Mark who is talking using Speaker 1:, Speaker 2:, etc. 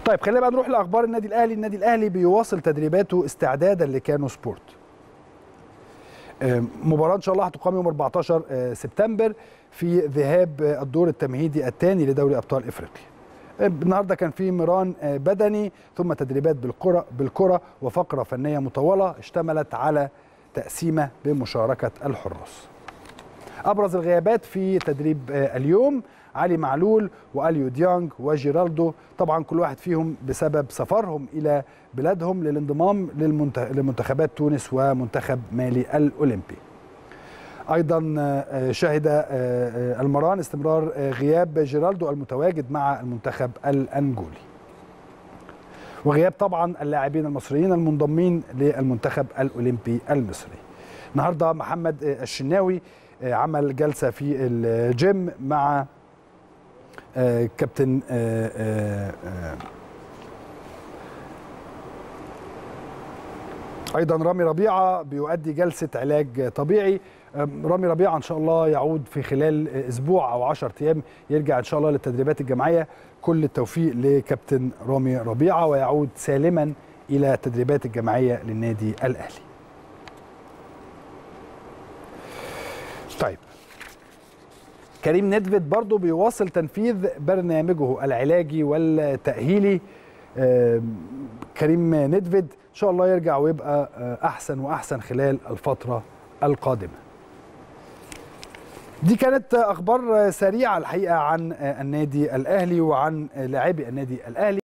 Speaker 1: طيب خلينا بقى نروح لاخبار النادي الاهلي النادي الاهلي بيواصل تدريباته استعدادا لكانو سبورت مباراه ان شاء الله هتقام يوم 14 سبتمبر في ذهاب الدور التمهيدي الثاني لدوري ابطال افريقيا النهارده كان في مران بدني ثم تدريبات بالكره بالكره وفقره فنيه مطوله اشتملت على تقسيمه بمشاركه الحراس ابرز الغيابات في تدريب اليوم علي معلول واليو ديانج وجيرالدو طبعا كل واحد فيهم بسبب سفرهم الى بلادهم للانضمام لمنتخبات تونس ومنتخب مالي الاولمبي ايضا شهد المران استمرار غياب جيرالدو المتواجد مع المنتخب الانجولي وغياب طبعا اللاعبين المصريين المنضمين للمنتخب الاولمبي المصري النهارده محمد الشناوي عمل جلسه في الجيم مع كابتن ايضا رامي ربيعه بيؤدي جلسه علاج طبيعي رامي ربيعه ان شاء الله يعود في خلال اسبوع او 10 ايام يرجع ان شاء الله للتدريبات الجماعيه كل التوفيق لكابتن رامي ربيعه ويعود سالما الى التدريبات الجماعيه للنادي الاهلي طيب كريم ندفد برضه بيواصل تنفيذ برنامجه العلاجي والتأهيلي كريم ندفد إن شاء الله يرجع ويبقى أحسن وأحسن خلال الفترة القادمة دي كانت أخبار سريعة الحقيقة عن النادي الأهلي وعن لاعبي النادي الأهلي